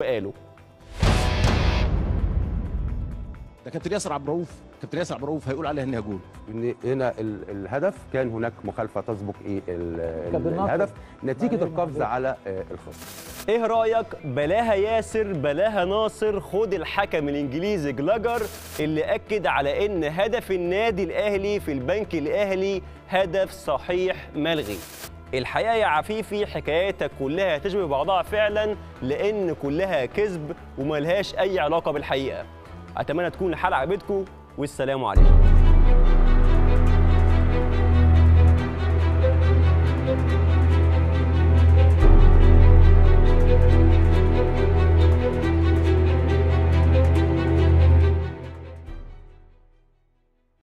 وقالوا ده كابتن ياسر عبد الرؤوف كابتن ياسر عبد الرؤوف هيقول عليها انها جول ان هنا ال- الهدف كان هناك مخالفه تسبق ايه ال- ال- كان بالنقص. الهدف نتيجه بعدين القفز بعدين. على آه، الخصم ايه رايك بلاها ياسر بلاها ناصر خد الحكم الانجليزي جلاجر اللي اكد على ان هدف النادي الاهلي في البنك الاهلي هدف صحيح ملغي الحقيقه يا عفيفي حكاياتك كلها تشبه بعضها فعلا لان كلها كذب وملهاش اي علاقه بالحقيقه اتمنى تكون الحلقه عجبتكم والسلام عليكم